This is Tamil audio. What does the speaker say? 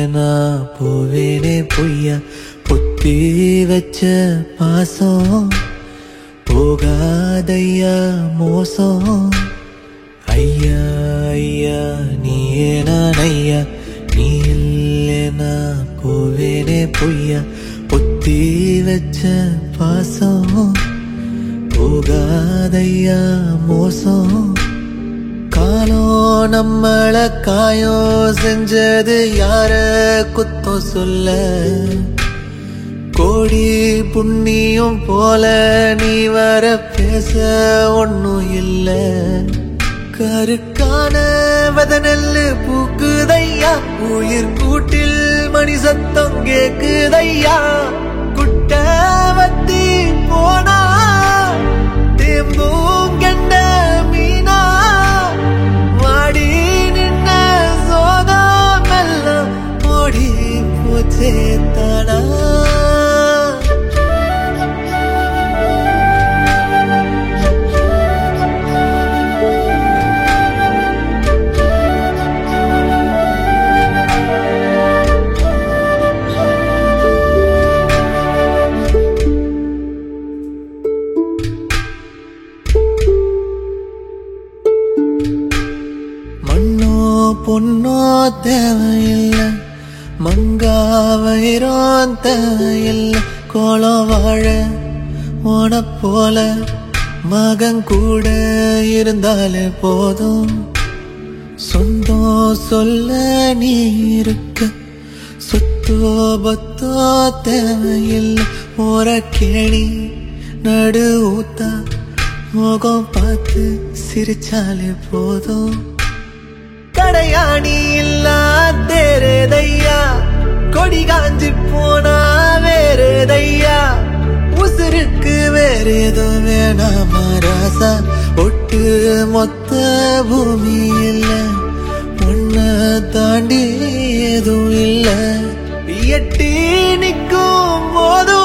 நான் போவேனே பொய்யா பொத்தி வச்ச பாசம் போகாதையா மோசம் ஐயா ஐயா நீயே நான் ஐயா நீ இல்லைனா போவேனே பொய்யா பொத்தி வச்ச பாசம் போகாதையா மோசம் காலம் நம்மள காயம் செஞ்சது யார குத்தம் சொல்ல கோடி புண்ணியம் போல நீ வர பேச ஒன்னும் இல்ல கருக்கான வதனல்லு பூக்குதையா உயிர் கூட்டில் மணி சத்தம் கேக்குதையா குட்ட வத்தி போனா தேம்பும் கெண்ட மீனா வாடி நின்ன சோகமெல்லாம் ஓடி போச்சே தானா மண்ணோ பொண்ணோ தேவையில்லை மங்காவயிரம் தேவையில்லை கோலம் வாழ ஓன போல மகன் கூட இருந்தாலே போதும் சொந்தம் சொல்ல நீ இருக்க சொத்தோ பத்தோ தேவையில்லை ஓர கேணி நடு ஊத்தா முகம் பார்த்து சிரிச்சாலே போதும் கடையாணி இல்லாதேரதையா கொடி காஞ்சி போனா வேறதையா உசுருக்கு வேற எதுவும் வேணாமா ராசா ஒட்டு மொத்த பூமி இல்ல உன்னை தாண்டி எதுவும் இல்ல எட்டி நிற்கும் போதும்